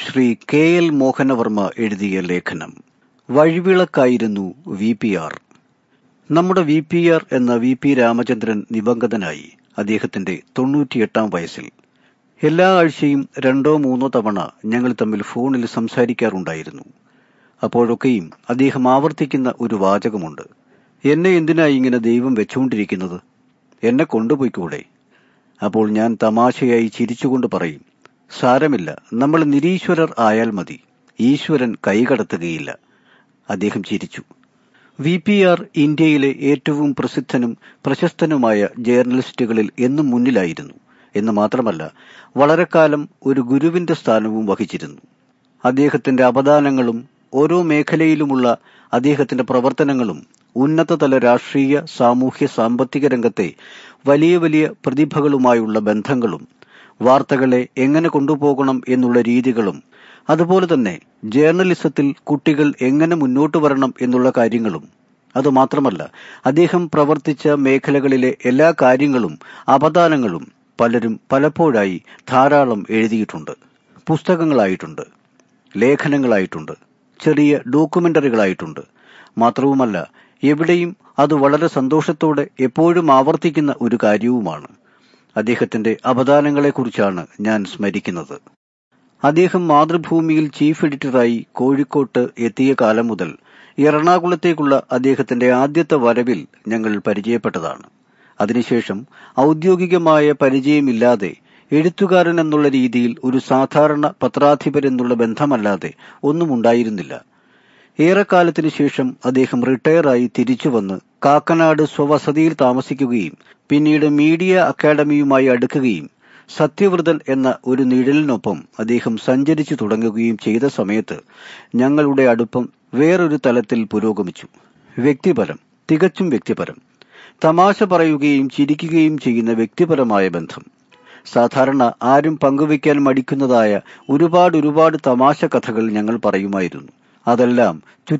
Shri K L Mohanavarma എഴുതിയ ലേഖനം വഴിവിളക്കായിരുന്നു വി പി ആർ നമ്മുടെ വി പി ആർ എന്ന വി പി രാമചന്ദ്രൻ ദിവംഗതനായി അദ്ദേഹത്തിന്റെ തൊണ്ണൂറ്റിയെട്ടാം വയസ്സിൽ എല്ലാ ആഴ്ചയും രണ്ടോ മൂന്നോ തവണ ഞങ്ങൾ തമ്മിൽ ഫോണിൽ സംസാരിക്കാറുണ്ടായിരുന്നു അപ്പോഴൊക്കെയും അദ്ദേഹം ആവർത്തിക്കുന്ന ഒരു വാചകമുണ്ട് എന്നെ എന്തിനാ ഇങ്ങനെ ദൈവം വെച്ചുകൊണ്ടിരിക്കുന്നത് എന്നെ കൊണ്ടുപോയിക്കൂടെ അപ്പോൾ ഞാൻ തമാശയായി ചിരിച്ചുകൊണ്ട് പറയും സാരമില്ല നമ്മൾ നിരീശ്വരർ ആയാൽ മതി ഈശ്വരൻ കൈകടത്തുകയില്ല അദ്ദേഹം ചിരിച്ചു വി പി ആർ ഇന്ത്യയിലെ ഏറ്റവും പ്രസിദ്ധനും പ്രശസ്തനുമായ ജേർണലിസ്റ്റുകളിൽ എന്നും മുന്നിലായിരുന്നു എന്ന് മാത്രമല്ല വളരെ കാലം ഒരു ഗുരുവിന്റെ സ്ഥാനവും വഹിച്ചിരുന്നു അദ്ദേഹത്തിന്റെ അവദാനങ്ങളും ഓരോ മേഖലയിലുമുള്ള അദ്ദേഹത്തിന്റെ പ്രവർത്തനങ്ങളും ഉന്നതതല രാഷ്ട്രീയ സാമൂഹ്യ സാമ്പത്തിക രംഗത്തെ വലിയ വലിയ പ്രതിഭകളുമായുള്ള ബന്ധങ്ങളും വാർത്തകളെ എങ്ങനെ കൊണ്ടുപോകണം എന്നുള്ള രീതികളും അതുപോലെ തന്നെ ജേർണലിസത്തിൽ കുട്ടികൾ എങ്ങനെ മുന്നോട്ട് വരണം എന്നുള്ള കാര്യങ്ങളും അതുമാത്രമല്ല അദ്ദേഹം പ്രവർത്തിച്ച മേഖലകളിലെ എല്ലാ കാര്യങ്ങളും അവദാനങ്ങളും പലരും പലപ്പോഴായി ധാരാളം എഴുതിയിട്ടുണ്ട് പുസ്തകങ്ങളായിട്ടുണ്ട് ലേഖനങ്ങളായിട്ടുണ്ട് ചെറിയ ഡോക്യുമെന്ററികളായിട്ടുണ്ട് മാത്രവുമല്ല എവിടെയും അത് വളരെ സന്തോഷത്തോടെ എപ്പോഴും ആവർത്തിക്കുന്ന ഒരു കാര്യവുമാണ് അദ്ദേഹത്തിന്റെ അവദാനങ്ങളെക്കുറിച്ചാണ് ഞാൻ സ്മരിക്കുന്നത് അദ്ദേഹം മാതൃഭൂമിയിൽ ചീഫ് എഡിറ്ററായി കോഴിക്കോട്ട് എത്തിയ കാലം മുതൽ എറണാകുളത്തേക്കുള്ള അദ്ദേഹത്തിന്റെ ആദ്യത്തെ വരവിൽ ഞങ്ങൾ പരിചയപ്പെട്ടതാണ് അതിനുശേഷം ഔദ്യോഗികമായ പരിചയമില്ലാതെ എഴുത്തുകാരൻ എന്നുള്ള രീതിയിൽ ഒരു സാധാരണ പത്രാധിപരെന്നുള്ള ബന്ധമല്ലാതെ ഒന്നും ഉണ്ടായിരുന്നില്ല ഏറെക്കാലത്തിനു ശേഷം അദ്ദേഹം റിട്ടയറായി തിരിച്ചുവന്ന് കാക്കനാട് സ്വവസതിയിൽ താമസിക്കുകയും പിന്നീട് മീഡിയ അക്കാദമിയുമായി അടുക്കുകയും സത്യവ്രതൻ എന്ന ഒരു നിഴലിനൊപ്പം അദ്ദേഹം സഞ്ചരിച്ചു തുടങ്ങുകയും ചെയ്ത സമയത്ത് ഞങ്ങളുടെ അടുപ്പം വേറൊരു തലത്തിൽ പുരോഗമിച്ചു വ്യക്തിപരം തികച്ചും വ്യക്തിപരം തമാശ പറയുകയും ചിരിക്കുകയും ചെയ്യുന്ന വ്യക്തിപരമായ ബന്ധം സാധാരണ ആരും പങ്കുവയ്ക്കാൻ മടിക്കുന്നതായ ഒരുപാട് ഒരുപാട് തമാശ കഥകൾ ഞങ്ങൾ പറയുമായിരുന്നു അതെല്ലാം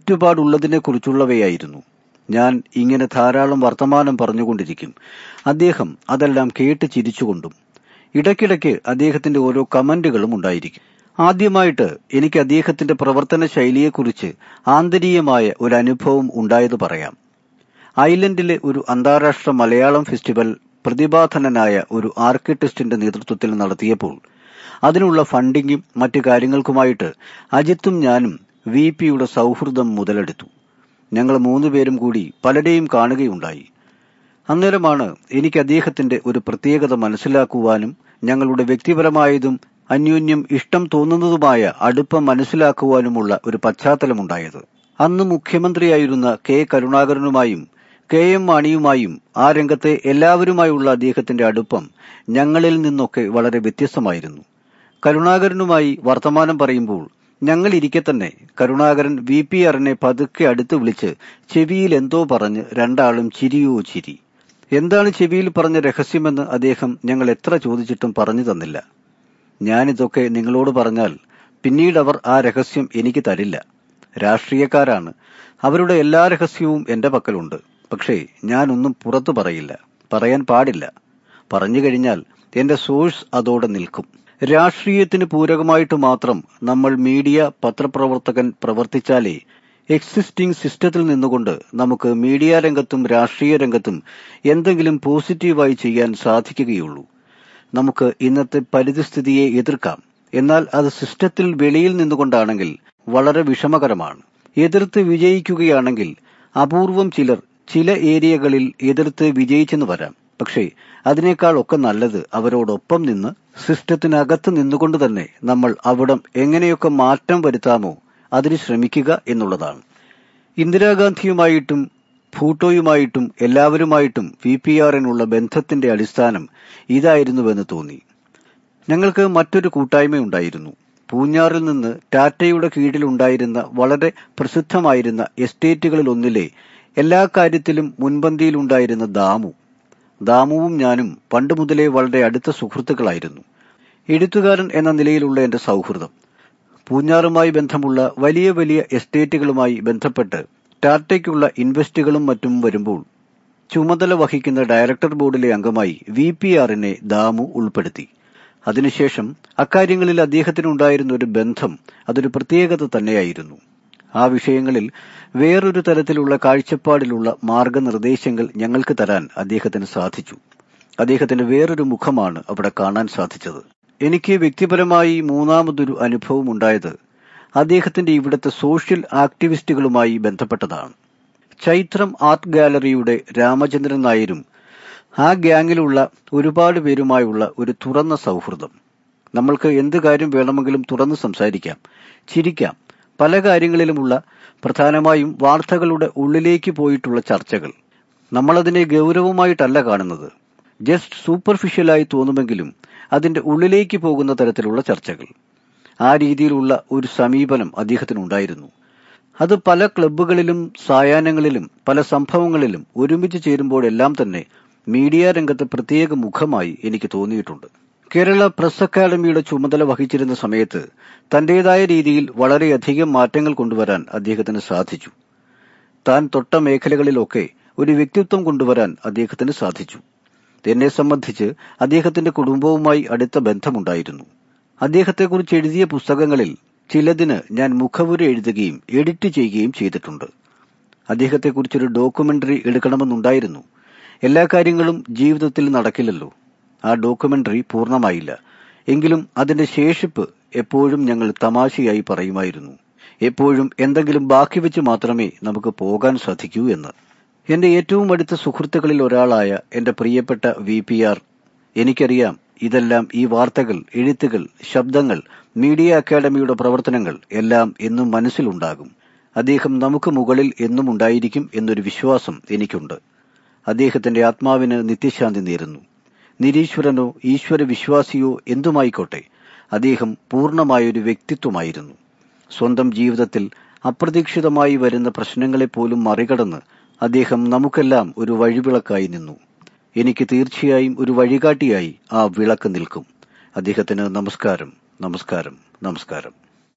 ചുറ്റുപാടുള്ളതിനെക്കുറിച്ചുള്ളവയായിരുന്നു ഞാൻ ഇങ്ങനെ ധാരാളം വർത്തമാനം പറഞ്ഞുകൊണ്ടിരിക്കും അദ്ദേഹം അതെല്ലാം കേട്ട് ചിരിച്ചുകൊണ്ടും ഇടയ്ക്കിടയ്ക്ക് അദ്ദേഹത്തിന്റെ ഓരോ കമന്റുകളും ഉണ്ടായിരിക്കും ആദ്യമായിട്ട് എനിക്ക് അദ്ദേഹത്തിന്റെ പ്രവർത്തന ശൈലിയെക്കുറിച്ച് ആന്തരീയമായ ഒരു അനുഭവം ഉണ്ടായത് പറയാം ഐലൻഡിലെ ഒരു അന്താരാഷ്ട്ര മലയാളം ഫെസ്റ്റിവൽ പ്രതിഭാധനനായ ഒരു ആർക്കിടെക്റ്റിന്റെ നേതൃത്വത്തിൽ നടത്തിയപ്പോൾ അതിനുള്ള ഫണ്ടിങ്ങും മറ്റു കാര്യങ്ങൾക്കുമായിട്ട് അജിത്തും ഞാനും വി പിയുടെ സൗഹൃദം മുതലെടുത്തു ഞങ്ങൾ മൂന്നുപേരും കൂടി പലരെയും കാണുകയുണ്ടായി അന്നേരമാണ് എനിക്ക് അദ്ദേഹത്തിന്റെ ഒരു പ്രത്യേകത മനസ്സിലാക്കുവാനും ഞങ്ങളുടെ വ്യക്തിപരമായതും അന്യോന്യം ഇഷ്ടം തോന്നുന്നതുമായ അടുപ്പം മനസ്സിലാക്കുവാനുമുള്ള ഒരു പശ്ചാത്തലമുണ്ടായത് അന്ന് മുഖ്യമന്ത്രിയായിരുന്ന കെ കരുണാകരനുമായും കെ എം മാണിയുമായും ആ രംഗത്തെ എല്ലാവരുമായുള്ള അദ്ദേഹത്തിന്റെ അടുപ്പം ഞങ്ങളിൽ നിന്നൊക്കെ വളരെ വ്യത്യസ്തമായിരുന്നു കരുണാകരനുമായി വർത്തമാനം പറയുമ്പോൾ ഞങ്ങൾ ഇരിക്കെ തന്നെ കരുണാകരൻ വി പി ആറിനെ പതുക്കെ അടുത്ത് വിളിച്ച് ചെവിയിൽ എന്തോ പറഞ്ഞ് രണ്ടാളും ചിരിയോ ചിരി എന്താണ് ചെവിയിൽ പറഞ്ഞ രഹസ്യമെന്ന് അദ്ദേഹം ഞങ്ങൾ എത്ര ചോദിച്ചിട്ടും പറഞ്ഞു തന്നില്ല ഞാനിതൊക്കെ നിങ്ങളോട് പറഞ്ഞാൽ പിന്നീട് അവർ ആ രഹസ്യം എനിക്ക് തരില്ല രാഷ്ട്രീയക്കാരാണ് അവരുടെ എല്ലാ രഹസ്യവും എന്റെ പക്കലുണ്ട് പക്ഷേ ഞാനൊന്നും പുറത്തു പറയില്ല പറയാൻ പാടില്ല പറഞ്ഞു കഴിഞ്ഞാൽ എന്റെ സോഴ്സ് അതോടെ നിൽക്കും രാഷ്ട്രീയത്തിന് പൂരകമായിട്ട് മാത്രം നമ്മൾ മീഡിയ പത്രപ്രവർത്തകൻ പ്രവർത്തിച്ചാലേ എക്സിസ്റ്റിംഗ് സിസ്റ്റത്തിൽ നിന്നുകൊണ്ട് നമുക്ക് മീഡിയ രംഗത്തും രാഷ്ട്രീയ രംഗത്തും എന്തെങ്കിലും പോസിറ്റീവായി ചെയ്യാൻ സാധിക്കുകയുള്ളൂ നമുക്ക് ഇന്നത്തെ പരിതസ്ഥിതിയെ എതിർക്കാം എന്നാൽ അത് സിസ്റ്റത്തിൽ വെളിയിൽ നിന്നുകൊണ്ടാണെങ്കിൽ വളരെ വിഷമകരമാണ് എതിർത്ത് വിജയിക്കുകയാണെങ്കിൽ അപൂർവം ചിലർ ചില ഏരിയകളിൽ എതിർത്ത് വിജയിച്ചെന്ന് വരാം പക്ഷേ അതിനേക്കാൾ ഒക്കെ നല്ലത് അവരോടൊപ്പം നിന്ന് സിസ്റ്റത്തിനകത്ത് നിന്നുകൊണ്ട് തന്നെ നമ്മൾ അവിടം എങ്ങനെയൊക്കെ മാറ്റം വരുത്താമോ അതിന് ശ്രമിക്കുക എന്നുള്ളതാണ് ഇന്ദിരാഗാന്ധിയുമായിട്ടും ഭൂട്ടോയുമായിട്ടും എല്ലാവരുമായിട്ടും വി പി ആറിനുള്ള ബന്ധത്തിന്റെ അടിസ്ഥാനം ഇതായിരുന്നുവെന്ന് തോന്നി ഞങ്ങൾക്ക് മറ്റൊരു കൂട്ടായ്മയുണ്ടായിരുന്നു പൂഞ്ഞാറിൽ നിന്ന് ടാറ്റയുടെ കീഴിലുണ്ടായിരുന്ന വളരെ പ്രസിദ്ധമായിരുന്ന എസ്റ്റേറ്റുകളിൽ ഒന്നിലെ എല്ലാ കാര്യത്തിലും മുൻപന്തിയിലുണ്ടായിരുന്ന ദാമു ദാമുവും ഞാനും പണ്ട് മുതലേ വളരെ അടുത്ത സുഹൃത്തുക്കളായിരുന്നു എഴുത്തുകാരൻ എന്ന നിലയിലുള്ള എന്റെ സൗഹൃദം പൂഞ്ഞാറുമായി ബന്ധമുള്ള വലിയ വലിയ എസ്റ്റേറ്റുകളുമായി ബന്ധപ്പെട്ട് ടാറ്റയ്ക്കുള്ള ഇൻവെസ്റ്റുകളും മറ്റും വരുമ്പോൾ ചുമതല വഹിക്കുന്ന ഡയറക്ടർ ബോർഡിലെ അംഗമായി വി പി ആറിനെ ദാമു ഉൾപ്പെടുത്തി അതിനുശേഷം അക്കാര്യങ്ങളിൽ അദ്ദേഹത്തിനുണ്ടായിരുന്ന ഒരു ബന്ധം അതൊരു പ്രത്യേകത തന്നെയായിരുന്നു ആ വിഷയങ്ങളിൽ വേറൊരു തരത്തിലുള്ള കാഴ്ചപ്പാടിലുള്ള മാർഗനിർദ്ദേശങ്ങൾ ഞങ്ങൾക്ക് തരാൻ അദ്ദേഹത്തിന് സാധിച്ചു അദ്ദേഹത്തിന്റെ വേറൊരു മുഖമാണ് അവിടെ കാണാൻ സാധിച്ചത് എനിക്ക് വ്യക്തിപരമായി മൂന്നാമതൊരു അനുഭവം ഉണ്ടായത് അദ്ദേഹത്തിന്റെ ഇവിടുത്തെ സോഷ്യൽ ആക്ടിവിസ്റ്റുകളുമായി ബന്ധപ്പെട്ടതാണ് ചൈത്രം ആർട്ട് ഗാലറിയുടെ രാമചന്ദ്രൻ നായരും ആ ഗ്യാങ്ങിലുള്ള ഒരുപാട് പേരുമായുള്ള ഒരു തുറന്ന സൗഹൃദം നമ്മൾക്ക് എന്ത് കാര്യം വേണമെങ്കിലും തുറന്ന് സംസാരിക്കാം ചിരിക്കാം പല കാര്യങ്ങളിലുമുള്ള പ്രധാനമായും വാർത്തകളുടെ ഉള്ളിലേക്ക് പോയിട്ടുള്ള ചർച്ചകൾ നമ്മളതിനെ ഗൗരവമായിട്ടല്ല കാണുന്നത് ജസ്റ്റ് സൂപ്പർഫിഷ്യലായി തോന്നുമെങ്കിലും അതിന്റെ ഉള്ളിലേക്ക് പോകുന്ന തരത്തിലുള്ള ചർച്ചകൾ ആ രീതിയിലുള്ള ഒരു സമീപനം അദ്ദേഹത്തിനുണ്ടായിരുന്നു അത് പല ക്ലബ്ബുകളിലും സായാഹ്നങ്ങളിലും പല സംഭവങ്ങളിലും ഒരുമിച്ച് ചേരുമ്പോഴെല്ലാം തന്നെ മീഡിയ രംഗത്ത് പ്രത്യേക മുഖമായി എനിക്ക് തോന്നിയിട്ടുണ്ട് കേരള പ്രസ് അക്കാദമിയുടെ ചുമതല വഹിച്ചിരുന്ന സമയത്ത് തന്റേതായ രീതിയിൽ വളരെയധികം മാറ്റങ്ങൾ കൊണ്ടുവരാൻ അദ്ദേഹത്തിന് സാധിച്ചു താൻ തൊട്ട മേഖലകളിലൊക്കെ ഒരു വ്യക്തിത്വം കൊണ്ടുവരാൻ അദ്ദേഹത്തിന് സാധിച്ചു എന്നെ സംബന്ധിച്ച് അദ്ദേഹത്തിന്റെ കുടുംബവുമായി അടുത്ത ബന്ധമുണ്ടായിരുന്നു അദ്ദേഹത്തെക്കുറിച്ച് എഴുതിയ പുസ്തകങ്ങളിൽ ചിലതിന് ഞാൻ മുഖവുര എഴുതുകയും എഡിറ്റ് ചെയ്യുകയും ചെയ്തിട്ടുണ്ട് അദ്ദേഹത്തെക്കുറിച്ചൊരു ഡോക്യുമെന്ററി എടുക്കണമെന്നുണ്ടായിരുന്നു എല്ലാ കാര്യങ്ങളും ജീവിതത്തിൽ നടക്കില്ലല്ലോ ആ ഡോക്യുമെന്ററി പൂർണ്ണമായില്ല എങ്കിലും അതിന്റെ ശേഷിപ്പ് എപ്പോഴും ഞങ്ങൾ തമാശയായി പറയുമായിരുന്നു എപ്പോഴും എന്തെങ്കിലും ബാക്കി വെച്ച് മാത്രമേ നമുക്ക് പോകാൻ സാധിക്കൂ എന്ന് എന്റെ ഏറ്റവും അടുത്ത സുഹൃത്തുക്കളിൽ ഒരാളായ എന്റെ പ്രിയപ്പെട്ട വി പി ആർ എനിക്കറിയാം ഇതെല്ലാം ഈ വാർത്തകൾ എഴുത്തുകൾ ശബ്ദങ്ങൾ മീഡിയ അക്കാദമിയുടെ പ്രവർത്തനങ്ങൾ എല്ലാം എന്നും മനസ്സിലുണ്ടാകും അദ്ദേഹം നമുക്ക് മുകളിൽ എന്നും ഉണ്ടായിരിക്കും എന്നൊരു വിശ്വാസം എനിക്കുണ്ട് അദ്ദേഹത്തിന്റെ ആത്മാവിന് നിത്യശാന്തി നേരുന്നു നിരീശ്വരനോ ഈശ്വര വിശ്വാസിയോ എന്തുമായിക്കോട്ടെ അദ്ദേഹം പൂർണ്ണമായൊരു വ്യക്തിത്വമായിരുന്നു സ്വന്തം ജീവിതത്തിൽ അപ്രതീക്ഷിതമായി വരുന്ന പ്രശ്നങ്ങളെപ്പോലും മറികടന്ന് അദ്ദേഹം നമുക്കെല്ലാം ഒരു വഴിവിളക്കായി നിന്നു എനിക്ക് തീർച്ചയായും ഒരു വഴികാട്ടിയായി ആ വിളക്ക് നിൽക്കും അദ്ദേഹത്തിന് നമസ്കാരം നമസ്കാരം നമസ്കാരം